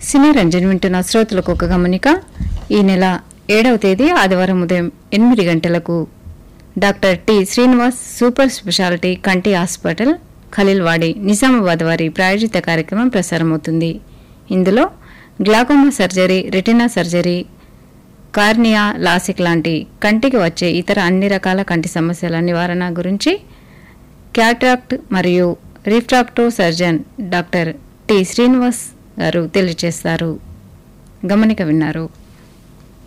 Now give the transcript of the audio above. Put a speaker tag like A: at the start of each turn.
A: సినీ రంజన్ వింటున్న శ్రోతలకు ఒక గమనిక ఈ నెల ఏడవ తేదీ ఆదివారం ఉదయం ఎనిమిది గంటలకు doctor T Srinivas super speciality కంటి హాస్పిటల్ ఖలీల్వాడి నిజామాబాద్ వారి ప్రాయోజిత కార్యక్రమం ప్రసారమవుతుంది ఇందులో glaucoma surgery retina surgery cornea LASIK లాంటి కంటికి వచ్చే ఇతర అన్ని రకాల కంటి సమస్యల నివారణ గురించి క్యాట్రాక్ట్ మరియు refractive surgeon doctor T Srinivas గారు తెలియజేస్తారు గమనిక విన్నారు